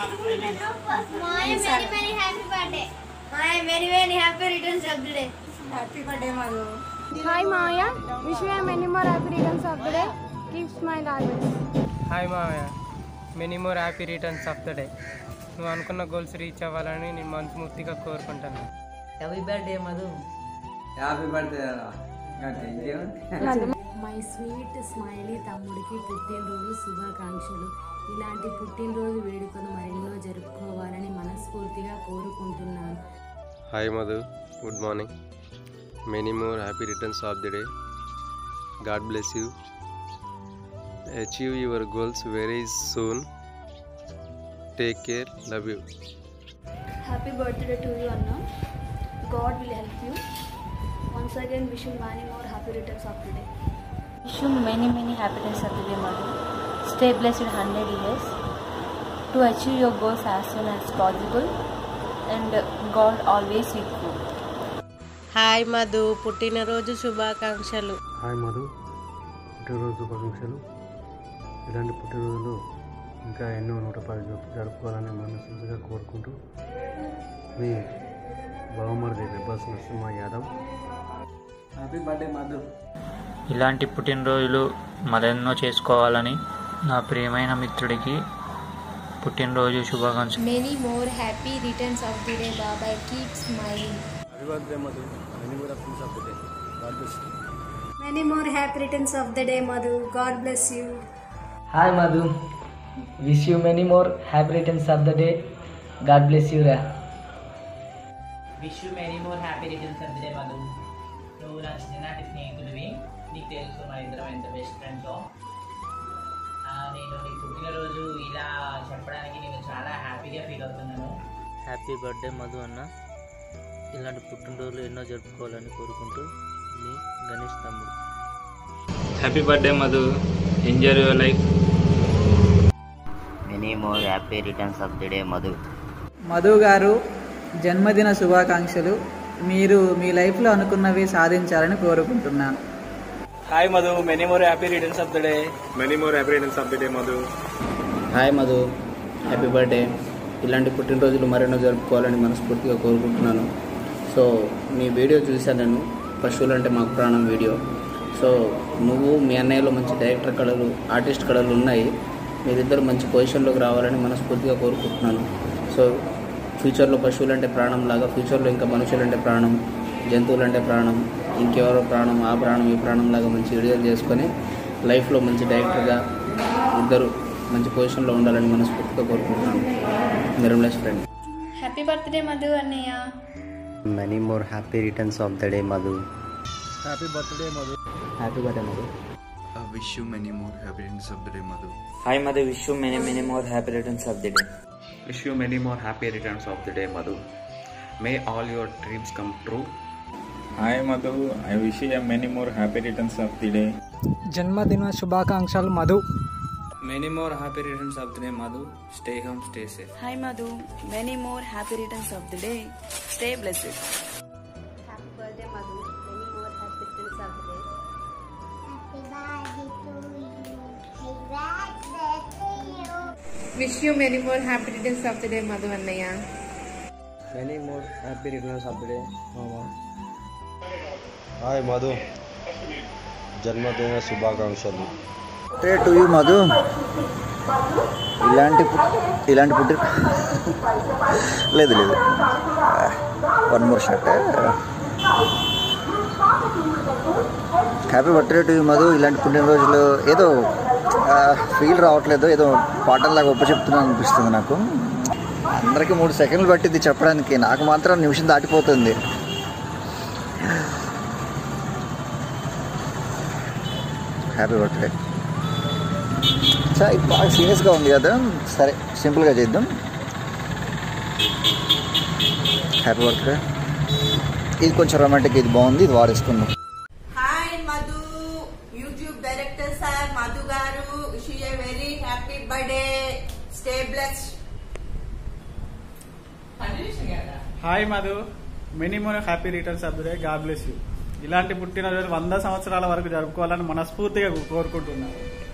Maya, very, very happy birthday. Maya, very, very happy returns of the day. Happy birthday Madhu Hi Maya, wish you many more happy returns of the day. Keep smile always. Hi మామయ్య many more happy returns of the day నువ్వు అనుకున్న goals reach అవ్వాలని నేను మనస్ఫూర్తిగా కోరుకుంటాను happy birthday Madhu happy birthday ఇంకేం my sweet smiley తమ్ముడికి పుట్టినరోజు శుభాకాంక్షలు ఇలాంటి పుట్టినరోజు వేడుకలు మరెన్నో జరుపుకోవాలని మనస్ఫూర్తిగా కోరుకుంటున్నాను hi Madhu good morning many more happy returns of the day God bless you achieve your goals very soon take care love you Happy birthday to you, Anna. God will help you. Once again, wish you many more happy returns of the day. Wish you many, many happiness of the day, Madhu. Stay blessed 100 years to achieve your goals as soon as possible, and God always with you. Hi Madhu పుట్టినరోజు శుభాకాంక్షలు hi Madhu పుట్టినరోజు శుభాకాంక్షలు ఇలాంటి పుట్టినరోజులు ఇంకా ఎన్నో నూట పది జరుపు- జరుపుకోవాలని మనస్ఫూర్తిగా కోరుకుంటూ మీ బావమరిది రెబ్బస్ నరసింహ యాదవ్ హ్యాపీ బర్త్డే మధు ఇలాంటి పుట్టినరోజులు మరెన్నో చేసుకోవాలని నా ప్రియమైన మిత్రుడికి పుట్టినరోజు శుభాకాంక్షలు Many more happy returns of the day, Baba. Keep smiling. Happy birthday Madhu many more happiness of the day God bless you many more happy returns of the day Madhu God bless you hi Madhu wish you many more happy returns of the day God bless you రా wish you many more happy returns of the day Madhu నువ్వు నా చిన్ననాటి స్నేహితుడివి నీకు తెలుసు మన ఇద్దరం ఎంత best friends నేను నీ పుట్టినరోజు ఇలా చెప్పడానికి నేను చాలా హ్యాపీగా ఫీల్ అవుతున్నాను హ్యాపీ బర్త్డే మధు అన్న ఇలాంటి పుట్టినరోజులు ఎన్నో జరుపుకోవాలని కోరుకుంటూ మీ గణేష్ తమ్ముడు happy birthday Madhu enjoy your life many more happy returns of the day Madhu Madhu గారు జన్మదిన శుభాకాంక్షలు మీరు మీ లైఫ్లో అనుకున్నవి సాధించాలని కోరుకుంటున్నాను hi Madhu many more happy returns of the day many more happy returns of the day Madhu hi Madhu happy birthday ఇలాంటి పుట్టినరోజులు మరెన్నో జరుపుకోవాలని మనస్ఫూర్తిగా కోరుకుంటున్నాను సో మీ వీడియో చూశాను నేను పశువులు అంటే మాకు ప్రాణం వీడియో సో నువ్వు మీ అన్నయ్యలో మంచి డైరెక్టర్ కళలు ఆర్టిస్ట్ కళలు ఉన్నాయి మీరిద్దరు మంచి పొజిషన్లోకి రావాలని మనస్ఫూర్తిగా కోరుకుంటున్నాను సో ఫ్యూచర్లో పశువులు అంటే ప్రాణం లాగా ఫ్యూచర్లో ఇంకా మనుషులు అంటే ప్రాణం జంతువులు అంటే ప్రాణం ఇంకెవరో ప్రాణం ఆ ప్రాణం ఈ ప్రాణం లాగా మంచి వీడియోలు చేసుకొని లైఫ్లో మంచి డైరెక్టర్గా ఇద్దరు మంచి పొజిషన్లో ఉండాలని మనస్ఫూర్తిగా కోరుకుంటున్నాను Nirmalesh friend Happy birthday, Madhu Annaya. Many more happy returns of the day Madhu happy birthday Madhu happy birthday Madhu wish you many more happy returns of the day Madhu hi Madhu wish you many many more happy returns of the day wish you many more happy returns of the day Madhu may all your dreams come true hi Madhu I wish you many more happy returns of the day జన్మదిన శుభాకాంక్షలు Madhu many more happy returns of the day Madhu stay home stay safe Hi Madhu, many more happy returns of the day. Stay blessed. Happy birthday Madhu many more happy returns of the day Wish you many more happy returns of the day, Madhu Annaya. Many more happy returns of the day మామా హాయ్ మధు జన్మదిన శుభాకాంక్షలు టే to you Madhu ఇలాంటి పు- ఇలాంటి పుట్టి లేదు లేదు one more shot happy birthday to you Madhu ఇలాంటి పుట్టినరోజులు ఏదో ఫీల్ రావట్లేదు ఏదో పాటల్లాగా ఒప్ప చెప్తున్నాను అనిపిస్తుంది నాకు అందరికీ మూడు సెకండ్లు పట్టింది చెప్పడానికి నాకు మాత్రం నిమిషం దాటిపోతుంది హ్యాపీ బర్త్డే సార్ ఇది బాగా సీరియస్గా ఉంది కదా సరే సింపుల్గా చేద్దాం హ్యాపీ బర్త్డే ఇది కొంచెం రొమాంటిక్ ఇది బాగుంది ఇది వాడేసుకుందాం hi Madhu YouTube director sir Madhu గారు wish a very happy birthday stay bless hi Madhu many more happy returns of the day God bless you ఇలాంటి పుట్టినరోజు వంద సంవత్సరాల వరకు జరుపుకోవాలని మనస్ఫూర్తిగా కోరుకుంటున్నాను